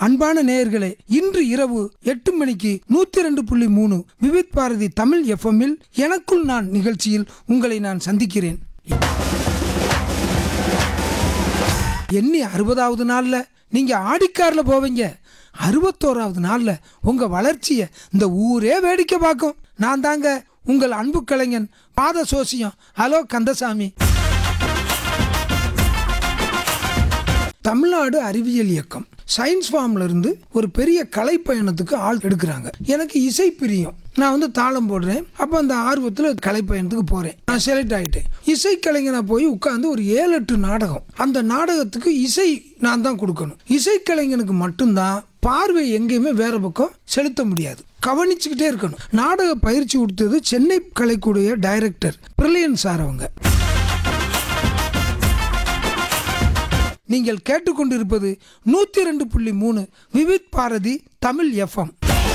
அன்பான நேயர்களே இன்று இரவு எட்டு மணிக்கு நூத்தி ரெண்டு புள்ளி மூணு விவித் பாரதி தமிழ் எஃப்எம்மில் எனக்குள் நான் நிகழ்ச்சியில் உங்களை நான் சந்திக்கிறேன் எண்ணி அறுபதாவது நாள்ல நீங்க ஆடிக்கார்ல போவீங்க அறுபத்தோராவது நாள்ல உங்க வளர்ச்சியை இந்த ஊரே வேடிக்கை பார்க்கும் நான் தாங்க உங்கள் அன்பு கலைஞன் பாத சோசியம் ஹலோ கந்தசாமி தமிழ்நாடு அறிவியல் இயக்கம் சயின்ஸ் ஃபார்ம்ல இருந்து ஒரு பெரிய கலை பயணத்துக்கு ஆள் எடுக்கிறாங்க எனக்கு இசை பிரியம் நான் வந்து தாளம் போடுறேன் அப்போ அந்த ஆர்வத்தில் கலை பயணத்துக்கு போகிறேன் நான் செலக்ட் ஆகிட்டேன் இசை கலைஞனா போய் உட்காந்து ஒரு ஏழு எட்டு நாடகம் அந்த நாடகத்துக்கு இசை நான் தான் கொடுக்கணும் இசை கலைஞனுக்கு மட்டும்தான் பார்வை எங்கேயுமே வேற பக்கம் செலுத்த முடியாது கவனிச்சுக்கிட்டே இருக்கணும் நாடக பயிற்சி கொடுத்தது சென்னை கலைக்கூடிய டைரக்டர் பிரில்லியன் சார் அவங்க நீங்கள் கேட்டுக்கொண்டிருப்பது நூத்தி ரெண்டு புள்ளி மூணு விவித் பாரதி தமிழ் எஃப்எம்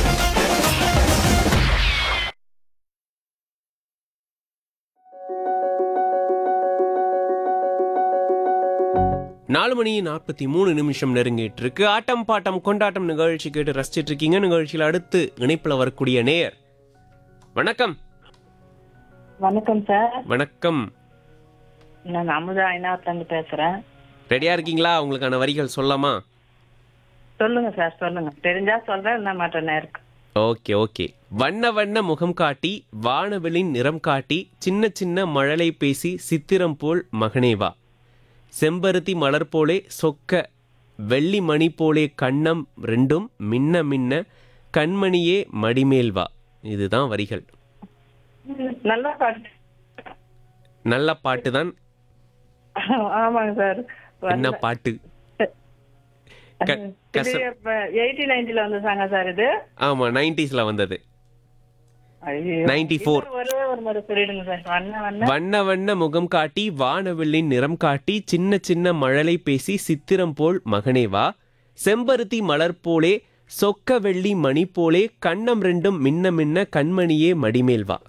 நாலு மணி நாற்பத்தி மூணு நிமிஷம் நெருங்கிட்டு இருக்கு ஆட்டம் பாட்டம் கொண்டாட்டம் நிகழ்ச்சி கேட்டு ரசிச்சிட்டு இருக்கீங்க நிகழ்ச்சியில் அடுத்து இணைப்புல வரக்கூடிய நேயர் வணக்கம் வணக்கம் சார் வணக்கம் நான் அமுதா ஐநாத்துலேருந்து பேசுறேன் ரெடியா இருக்கீங்களா உங்களுக்கான வரிகள் சொல்லலாமா சொல்லுங்க சார் சொல்லுங்க தெரிஞ்சா சொல்றேன் இல்ல மாட்டேன் இருக்கு ஓகே ஓகே வண்ண வண்ண முகம் காட்டி வானவெளின் நிறம் காட்டி சின்ன சின்ன மழலை பேசி சித்திரம் போல் மகனே வா செம்பருத்தி மலர் போலே சொக்க வெள்ளி மணி போலே கண்ணம் ரெண்டும் மின்ன மின்ன கண்மணியே மடிமேல் வா இதுதான் வரிகள் நல்லா பாட்டு நல்ல பாட்டு ஆமாங்க சார் என்ன பாட்டு க- இது கச- எயிட்டி நைன்டில வந்த சாங்க சார் இது ஆமா நைன்டிஸ்ல வந்தது ஐயோ. 94 இன்னொரு ஒரே ஒரு முறை சொல்லிடுங்க சார் வண்ண வண்ண வண்ண வண்ண முகம் காட்டி வானவில்லின் நிறம் காட்டி சின்ன சின்ன மழலை பேசி சித்திரம் போல் மகனே வா செம்பருத்தி மலர் போலே சொக்க வெள்ளி மணி போலே கண்ணம் ரெண்டும் மின்ன மின்ன கண்மணியே மடிமேல் வா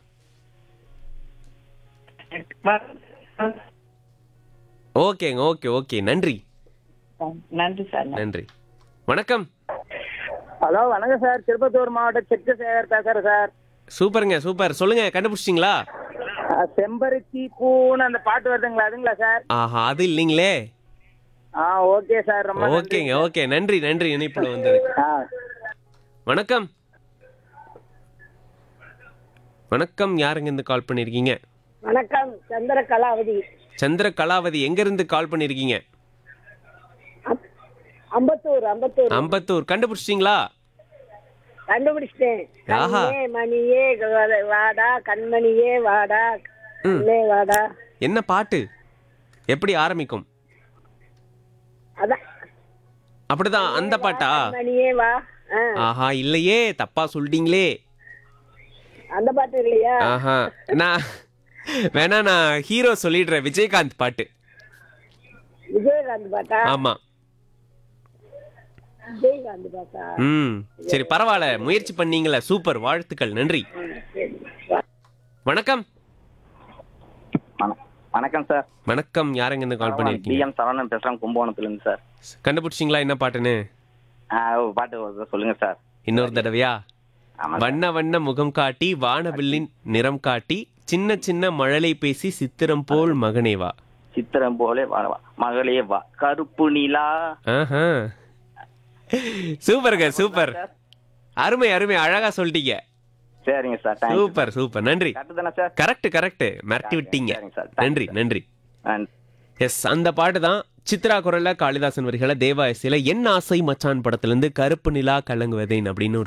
ஓகேங்க ஓகே ஓகே நன்றி நன்றி சார் நன்றி வணக்கம் ஹலோ வணக்கம் சார் திருப்பத்தூர் மாவட்டம் செக்கு சேகர் பேசுறேன் சார் சூப்பருங்க சூப்பர் சொல்லுங்க கண்டுபிடிச்சிட்டிங்களா அஹ், செம்பருத்தி பூன்னு அந்த பாட்டு வருதுங்களா அதுங்களா சார் ஆஹா அது இல்லைங்களே ஆ ஓகே சார் ரொம்ப நன்றி. ஓகேங்க ஓகே நன்றி நன்றி இணைப்புல வந்தது ஆ வணக்கம் வணக்கம் யாருங்க இருந்து கால் பண்ணிருக்கீங்க வணக்கம் சந்திர கலாவதி சந்திர கலாவதி எங்க இருந்து கால் பண்ணிருக்கீங்க அம்பத்தூர் அம்பத்தூர் அம்பத்தூர் கண்டுபிடிச்சிட்டீங்களா கண்டுபிடிச்சிட்டேன் ஆஹா. கண்ணே மணியே வா- வாடா கண்மணியே வாடா கண்ணே வாடா என்ன பாட்டு எப்படி ஆரம்பிக்கும் அதான் அப்படிதான் அந்த பாட்டா கண்மணியே வா ஆ, ஆஹா இல்லையே தப்பா சொல்லிட்டீங்களே அந்த பாட்டு இல்லையா ஆஹா நான் வேணா நான் ஹீரோ சொல்லிடுறேன் விஜயகாந்த் பாட்டு விஜயகாந்த் பாட்டா ஆமா விஜயகாந்த் பாட்டா ம் சரி பரவாயில்ல முயற்சி பண்ணீங்களே சூப்பர் வாழ்த்துக்கள் நன்றி வணக்கம் வண- வணக்கம் சார் வணக்கம் யாருங்க இருந்து கால் பண்ணிருக்கீங்க பிஎம் சரவணன் பேசுறேன் கும்பகோணத்துல இருந்து சார் கண்டுபிடிச்சிங்களா என்ன பாட்டுன்னு ஆ, ஒரு பாட்டு வருது, சொல்லுங்க சார் இன்னொரு தடவையா ஆமா சார். வண்ண வண்ண முகம் காட்டி வானவில்லின் நிறம் காட்டி சின்ன சின்ன மழலை பேசி சித்திரம் போல் மகனே வா சித்திரம் போலே வா வா. மகளே வா கருப்பு நிலா ஆஹா சூப்பருங்க சூப்பர் அருமை அருமை அழகா சொல்லிட்டீங்க சரிங்க சார் தேங்க்ஸ் சூப்பர் சூப்பர் நன்றி கரெக்ட் தானே சார் கரெக்ட் கரெக்ட் மிரட்டி விட்டீங்க சரிங்க சார். நன்றி நன்றி நன்றி எஸ் அந்த பாட்டு தான் சித்ரா குரல்ல காளிதாசன் வரிகளை தேவா இசையில என் ஆசை மச்சான் படத்துல இருந்து கருப்பு நிலா கலங்குவதேன் அப்படின்னு ஒரு